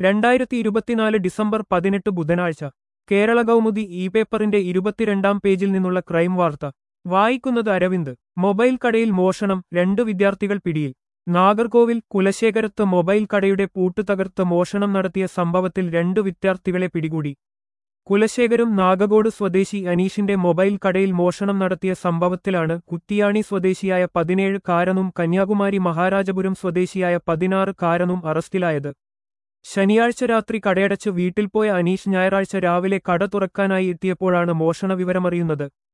രണ്ടായിരത്തി ഇരുപത്തിനാല് ഡിസംബർ പതിനെട്ട് ബുധനാഴ്ച കേരള കൗമുദി ഇ പേപ്പറിന്റെ ഇരുപത്തിരണ്ടാം പേജിൽ നിന്നുള്ള ക്രൈം വാർത്ത വായിക്കുന്നത് അരവിന്ദ് മൊബൈൽ കടയിൽ മോഷണം രണ്ട് വിദ്യാർത്ഥികൾ പിടിയിൽ നാഗർകോവിൽ കുലശേഖരത്ത് മൊബൈൽ കടയുടെ പൂട്ട് തകർത്ത് മോഷണം നടത്തിയ സംഭവത്തിൽ രണ്ട് വിദ്യാർത്ഥികളെ പിടികൂടി കുലശേഖരം നാഗകോട് സ്വദേശി അനീഷിന്റെ മൊബൈൽ കടയിൽ മോഷണം നടത്തിയ സംഭവത്തിലാണ് കുറ്റിയാണി സ്വദേശിയായ പതിനേഴ് കാരനും കന്യാകുമാരി മഹാരാജപുരം സ്വദേശിയായ പതിനാറ് കാരനും അറസ്റ്റിലായത് ശനിയാഴ്ച രാത്രി കടയടച്ച് വീട്ടിൽ പോയ അനീഷ് ഞായറാഴ്ച രാവിലെ കട തുറക്കാനായി എത്തിയപ്പോഴാണ് മോഷണ വിവരമറിയുന്നത്